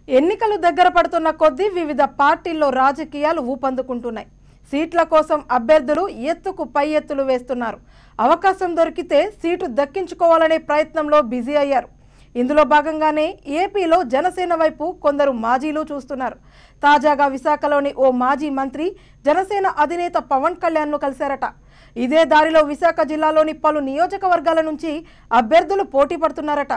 ఎన్నికలు దగ్గర పడుతున్న కొద్దీ వివిధ పార్టీల్లో రాజకీయాలు ఊపందుకుంటున్నాయి సీట్ల కోసం అభ్యర్థులు ఎత్తుకు పై ఎత్తులు వేస్తున్నారు అవకాశం దొరికితే సీటు దక్కించుకోవాలనే ప్రయత్నంలో బిజీ అయ్యారు ఇందులో భాగంగానే ఏపీలో జనసేన వైపు కొందరు మాజీలు చూస్తున్నారు తాజాగా విశాఖలోని ఓ మాజీ మంత్రి జనసేన అధినేత పవన్ కళ్యాణ్ను కలిశారట ఇదే దారిలో విశాఖ జిల్లాలోని పలు నియోజకవర్గాల నుంచి అభ్యర్థులు పోటీ పడుతున్నారట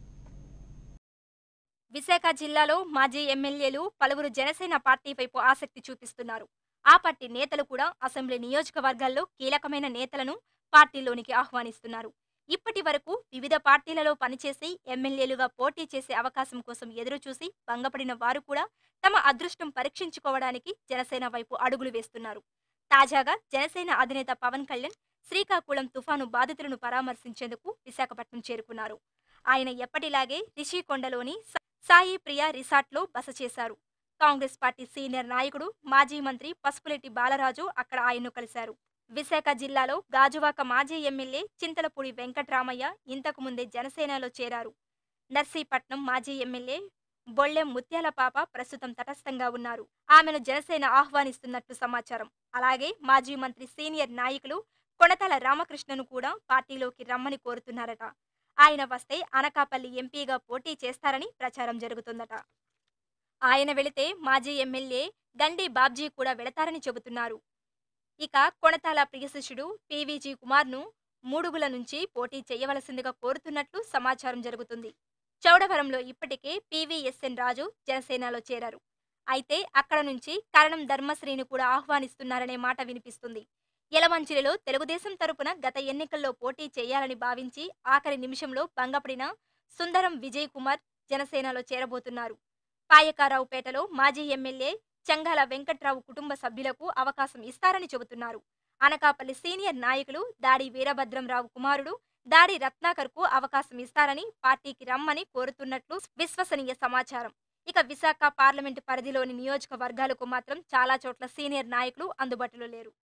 విశాఖ జిల్లాలో మాజీ ఎమ్మెల్యేలు పలువురు జనసేన పార్టీ వైపు ఆసక్తి చూపిస్తున్నారు ఆ పార్టీ నేతలు కూడా అసెంబ్లీ నియోజకవర్గాల్లో కీలకమైన నేతలను పార్టీలోనికి ఆహ్వానిస్తున్నారు ఇప్పటి వరకు వివిధ పార్టీలలో పనిచేసి ఎమ్మెల్యేలుగా పోటీ చేసే అవకాశం కోసం ఎదురుచూసి భంగపడిన వారు కూడా తమ అదృష్టం పరీక్షించుకోవడానికి జనసేన వైపు అడుగులు వేస్తున్నారు తాజాగా జనసేన అధినేత పవన్ కళ్యాణ్ శ్రీకాకుళం తుఫాను బాధితులను పరామర్శించేందుకు విశాఖపట్నం చేరుకున్నారు ఆయన ఎప్పటిలాగే రిషికొండలోని సా- సాయి ప్రియ రిసార్ట్లో బస చేశారు కాంగ్రెస్ పార్టీ సీనియర్ నాయకుడు మాజీ మంత్రి పసుపులెట్టి బాలరాజు అక్కడ ఆయన్ను కలిశారు విశాఖ జిల్లాలో గాజువాక మాజీ ఎమ్మెల్యే చింతలపూడి వెంకట్రామయ్య ఇంతకు ముందే జనసేనలో చేరారు నర్సీపట్నం మాజీ ఎమ్మెల్యే బొళ్ళెం ముత్యాల పాప ప్రస్తుతం తటస్థంగా ఉన్నారు ఆమెను జనసేన ఆహ్వానిస్తున్నట్టు సమాచారం అలాగే మాజీ మంత్రి సీనియర్ నాయకులు కొణతల రామకృష్ణను కూడా పార్టీలోకి రమ్మని కోరుతున్నారట ఆయన వస్తే అనకాపల్లి ఎంపీగా పోటీ చేస్తారని ప్రచారం జరుగుతుందట ఆయన వెళితే మాజీ ఎమ్మెల్యే గండి బాబ్జీ కూడా వెళతారని చెబుతున్నారు ఇక కొణతాల ప్రియశిష్యుడు పీవీజీ కుమార్ను మూడుగుల నుంచి పోటీ చేయవలసిందిగా కోరుతున్నట్లు సమాచారం జరుగుతుంది చౌడవరంలో ఇప్పటికే పీవీఎస్ఎన్ రాజు జనసేనలో చేరారు అయితే అక్కడ నుంచి కరణం ధర్మశ్రీని కూడా ఆహ్వానిస్తున్నారనే మాట వినిపిస్తుంది యలమంచిలిలో తెలుగుదేశం తరపున గత ఎన్నికల్లో పోటీ చేయాలని భావించి ఆఖరి నిమిషంలో భంగపడిన సుందరం విజయ్ కుమార్ జనసేనలో చేరబోతున్నారు పాయకారావుపేటలో మాజీ ఎమ్మెల్యే చంగాల వెంకట్రావు కుటుంబ సభ్యులకు అవకాశం ఇస్తారని చెబుతున్నారు అనకాపల్లి సీనియర్ నాయకులు దాడి వీరభద్రంరావు కుమారుడు దాడి రత్నాకర్కు అవకాశం ఇస్తారని పార్టీకి రమ్మని కోరుతున్నట్లు విశ్వసనీయ సమాచారం ఇక విశాఖ పార్లమెంటు పరిధిలోని నియోజకవర్గాలకు మాత్రం చాలా చోట్ల సీనియర్ నాయకులు అందుబాటులో లేరు